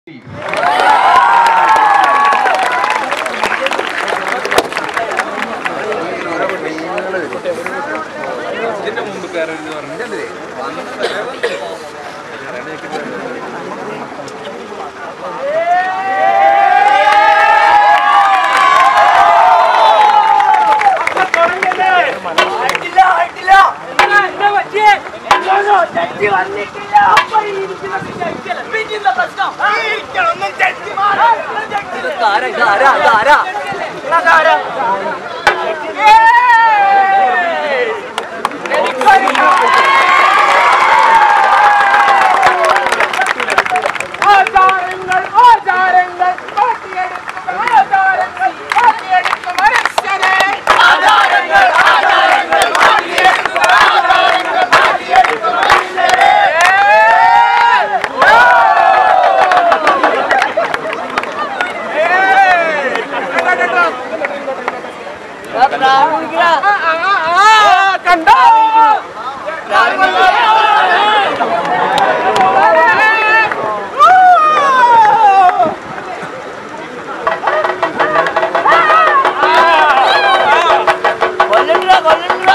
ഇതിന്റെ മുമ്പ് കയറരുത് പറഞ്ഞു ആചാരങ്ങൾ ആചാരങ്ങൾ മാറ്റിയെടുക്കുക ആചാരങ്ങൾ മാറ്റിയെടുക്കുക മനുഷ്യരെ ആചാരങ്ങൾ ആചാരങ്ങൾ മാറ്റിയെടുക്കുക ആചാരങ്ങൾ മാറ്റിയെടുക്കുക മനുഷ്യരെ കണ്ടോ കൊല്ലണ്ടാ കൊല്ലണ്ടാ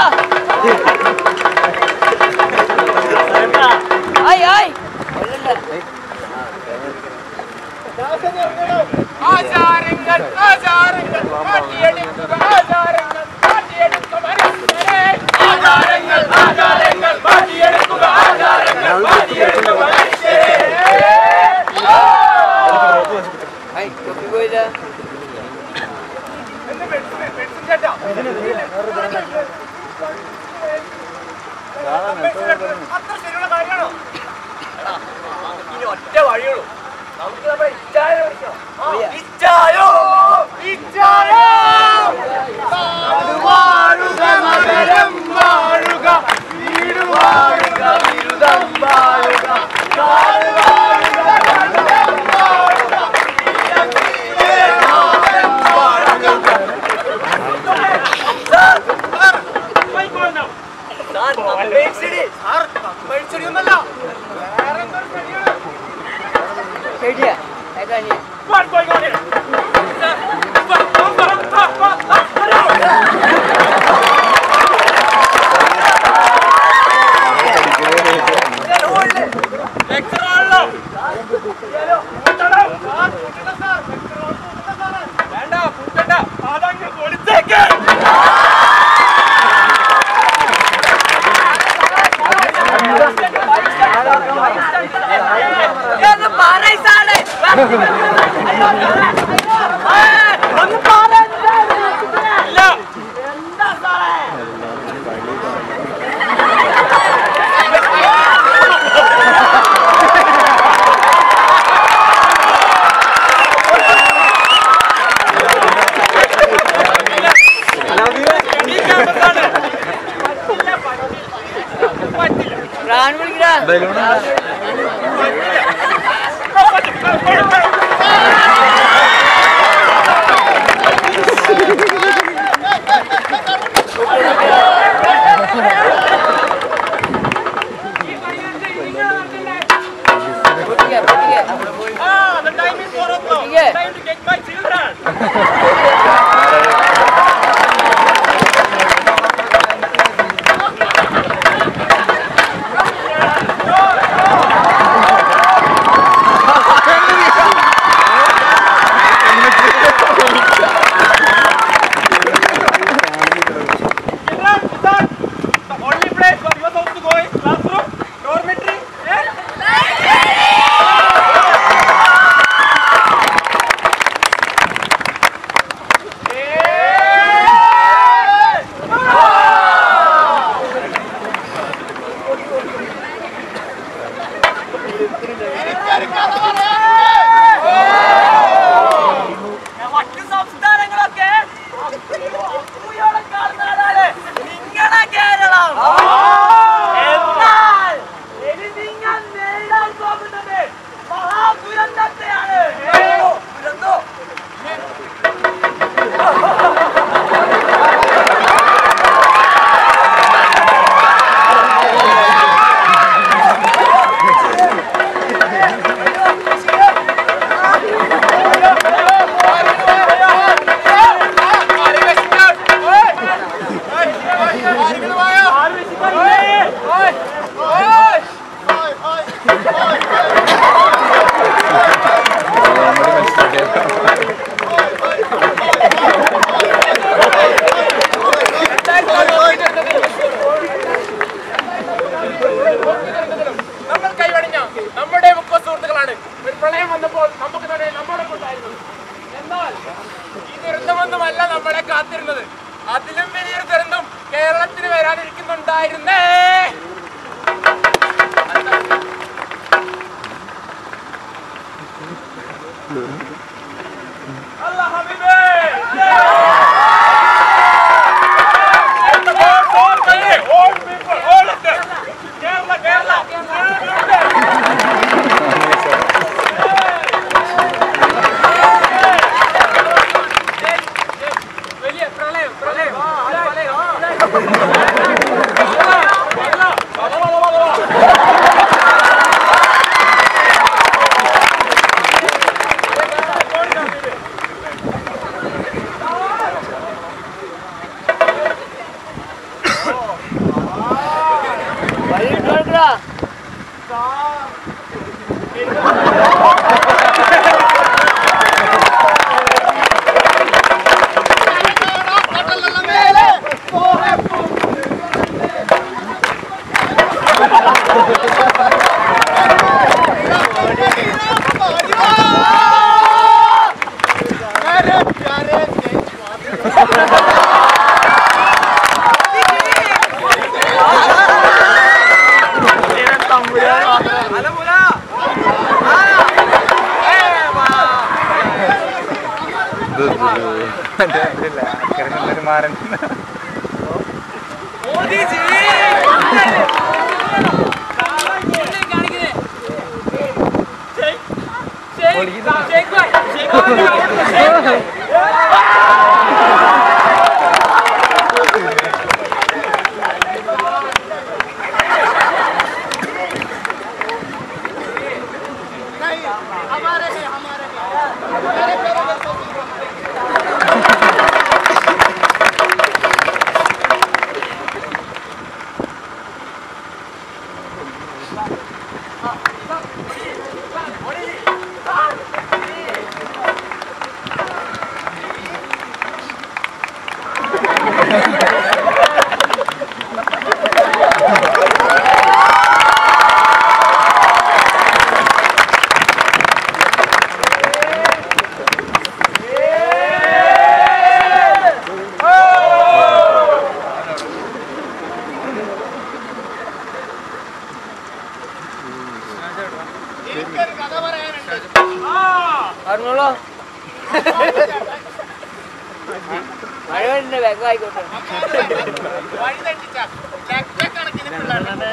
ആയ് ആയ് കൊല്ലണ്ട ആചാരങ്ങൾ ആചാരങ്ങൾ മാറ്റിയെടുക്കുക ആചാരങ്ങൾ മാറ്റിയെടുക്കുക മനുഷ്യരെ ആചാരങ്ങൾ ആചാരങ്ങൾ മാറ്റിയെടുക്കുക ആചാരങ്ങൾ മാറ്റിയെടുക്കുക മനുഷ്യരെ ആയ് തൊപ്പി പോയില്ല അത്ര ശരിയുള്ള കാര്യമാണോ ഇനി ഒറ്റ വഴിയുള്ളൂ നമുക്ക് നമ്മുടെ ഇച്ചായ വിളിക്കാം ഇച്ചായോ ഇച്ചായോ വാഴുക നഗരം വാഴുക വീട് വാഴുക ബിരുദം വാഴുക കാട് വാഴുക കണ്ടം വാഴുക ഇടത്തിലെ നാടൻ വാഴുക ഒന്നല്ല വേറെ എന്തൊരു ശരിയാണ് ശരിയാ ഏതാ നീ പ്രാൺ വിളിക്കടാ പൊട്ടിക്ക പൊട്ടിക്ക Ah, the time is for us now. Yeah. Time to get my children. വന്നപ്പോൾ നമുക്ക് തന്നെ നമ്മളൊക്കെ ഉണ്ടായിരുന്നത് എന്നാൽ ഈ ദുരന്തമൊന്നുമല്ല നമ്മളെ കാത്തിരുന്നത് അതിലും വലിയൊരു ദുരന്തം കേരളത്തിന് വരാനിരിക്കുന്നുണ്ടായിരുന്നേ അല്ല ഹബീബേ All people, all of them. Kerala Kerala വലിയ പ്രളയം പ്രളയം വഴി ഇട്ട് കൊടുക്കടാ മാരൻ പറഞ്ഞോളൂ മഴ വരുന്നുണ്ട് വേഗം ആയിക്കോട്ടെ വഴി തെറ്റിച്ച ലക്ഷക്കണക്കിന് പിള്ളേരുടെ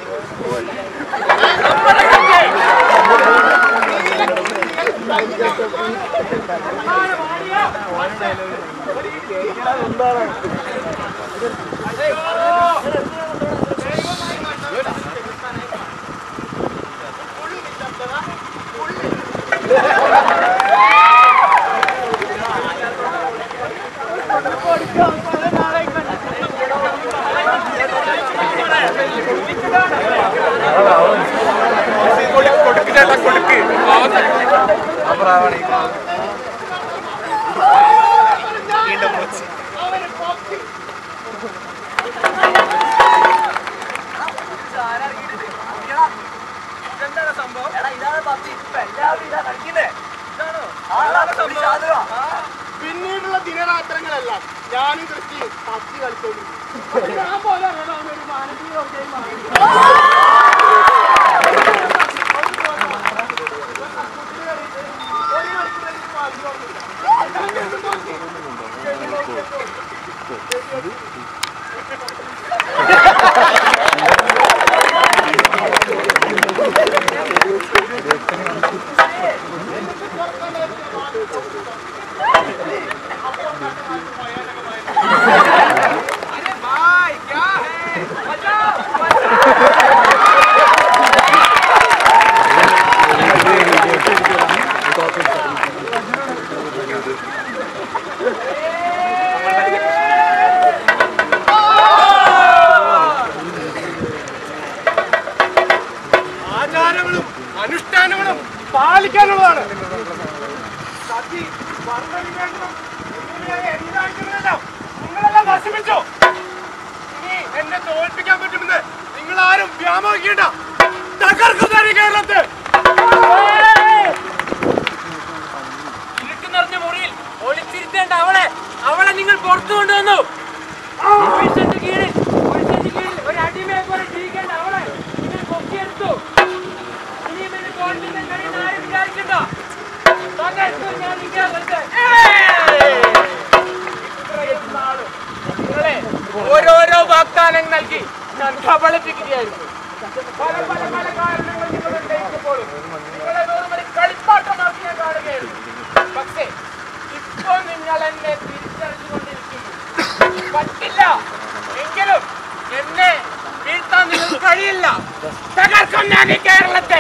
കൊടുക്ക് ചേട്ടാ കൊടുക്ക് എന്താണ് സംഭവം പിന്നീടുള്ള ദിനരാത്രങ്ങളെല്ലാം ഞാനും ക്രിസ്റ്റിയും പത്തി കളിച്ചോണ്ടിരിക്കും ഞാൻ പോലെ ഒരു മാനസിക ആചാരങ്ങളും അനുഷ്ഠാനങ്ങളും പാലിക്കാനുള്ളതാണ് സതി വർണ്ണവിവേചനം എന്നിവയെ എന്താക്കുന്നുണ്ടോ നിങ്ങളെല്ലാം നശിപ്പിച്ചോ ഇനി എന്നെ തോൽപ്പിക്കാൻ പറ്റുമെന്ന് നിങ്ങൾ ആരും വ്യാമോഹിക്കേണ്ട തകർക്കുന്ന കേരളത്തെ സമ്മാനം നൽകി ഞാൻ കബളിപ്പിക്കുകയായിരുന്നു പല പല പല കാരണങ്ങൾ നിങ്ങൾ ഉന്നയിച്ചപ്പോഴും നിങ്ങളെ വെറും ഒരു കളിപ്പാട്ടമാക്കി ഞാൻ കാണുകയായിരുന്നു പക്ഷേ ഇപ്പൊ നിങ്ങൾ എന്നെ തിരിച്ചറിഞ്ഞുകൊണ്ടിരിക്കുന്നു പറ്റില്ല എങ്കിലും എന്നെ വീഴ്ത്താൻ നിങ്ങൾക്ക് കഴിയില്ല തകർക്കും ഞാൻ ഈ കേരളത്തെ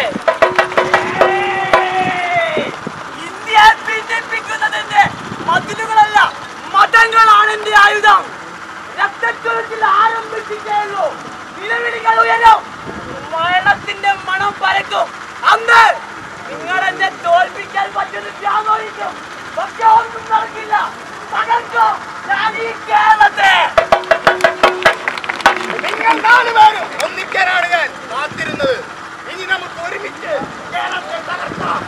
ഇന്ത്യ ഭിന്നിപ്പിക്കുന്നതിന്റെ മതിലുകളല്ല മതങ്ങളാണ് എന്റെ ആയുധം രക്തച്ചൊരിച്ചിൽ ആരംഭിച്ചിട്ടേയുള്ളൂ നിലവിളികൾ ഉയരും മരണത്തിന്റെ മണം പരക്കും അന്ന് നിങ്ങൾ എന്നെ തോൽപ്പിക്കാൻ പറ്റുന്ന വ്യാമോഹിക്കും പക്ഷെ ഒന്നും നടക്കില്ല തകർക്കും ഞാൻ ഈ കേരളത്തെ നിങ്ങൾ നാലുപേരും ഒന്നിക്കാനാണ് ഞാൻ കാത്തിരുന്നത് ഇനി നമുക്ക് ഒരുമിച്ച് കേരളത്തെ തകർക്കാം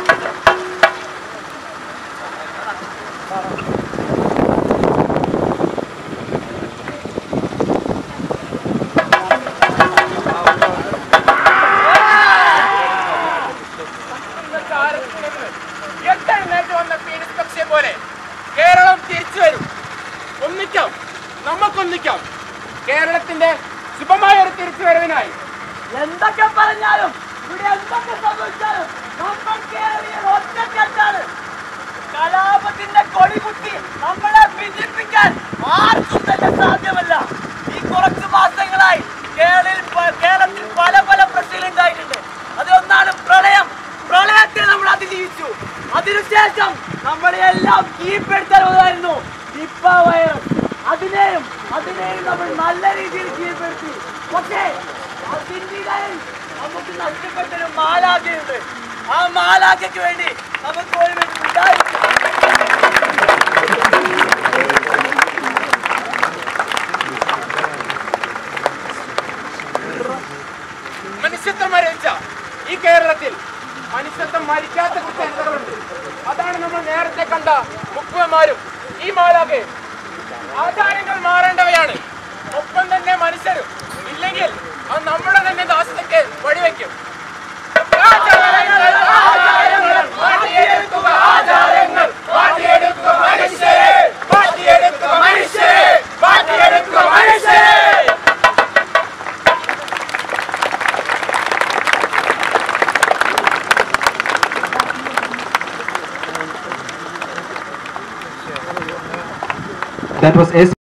എട്ടെഴുന്നേറ്റ് വന്ന ഫീനിക്സ് പക്ഷിയെ പോലെ കേരളം തിരിച്ചു വരും ഒന്നിക്കാം നമുക്കൊന്നിക്കാം കേരളത്തിന്റെ ശുഭമായ ഒരു തിരിച്ചുവരവിനായി എന്തൊക്കെ പറഞ്ഞാലും ഇവിടെ എന്തൊക്കെ സംഭവിച്ചാലും നമ്മൾ കേരളീയർ ഒറ്റക്കെട്ടാണ് കലാപത്തിന്റെ കൊടികുത്തി നമ്മളെ ഭിന്നിപ്പിക്കാൻ ആർക്കും തന്നെ സാധ്യമല്ല ഈ കുറച്ച് മാസങ്ങളായി കേരളത്തിൽ പ- കേരളത്തിൽ പല പല പ്രശ്നങ്ങൾ ഉണ്ടായിട്ടുണ്ട് അതിലൊന്നാണ് പ്രളയം പ്രളയത്തെ നമ്മൾ അതിജീവിച്ചു അതിനുശേഷം നമ്മളെല്ലാം കീഴ്പ്പെടുത്താനുള്ളതായിരുന്നു നിപ്പ വൈറസ് അതിനെയും അതിനെയും നമ്മൾ നല്ല രീതിയിൽ കീഴ്പ്പെടുത്തി പക്ഷേ അതിൻ്റെ നമുക്ക് നഷ്ടപ്പെട്ടൊരു മാലാഖയുണ്ട് ആ മാലാഖയ്ക്ക് വേണ്ടി നമുക്ക് ഒരു മിനിറ്റ് ഉണ്ടായിരിക്കും മനുഷ്യത്വം മരിച്ച ഈ കേരളത്തിൽ മനുഷ്യത്വം മരിക്കാത്ത ക്രിസ്ത്യാനികളുണ്ട് അതാണ് നമ്മൾ നേരത്തെ കണ്ട മുക്കുവന്മാരും ഈ മാലാകെ ആചാരങ്ങൾ മാറേണ്ടവയാണ് ഒപ്പം തന്നെ മനുഷ്യരും ഇല്ലെങ്കിൽ അത് നമ്മുടെ തന്നെ ദാസ്യതയ്ക്ക് വഴിവെക്കും ആചാരങ്ങൾ, ആചാരങ്ങൾ, മാറ്റിയെടുക്കുക ആചാരങ്ങൾ, മാറ്റിയെടുക്കുക മനുഷ്യരെ, മാറ്റിയെടുക്കുക മനുഷ്യരെ, മാറ്റിയെടുക്കുക മനുഷ്യരെ. That was S.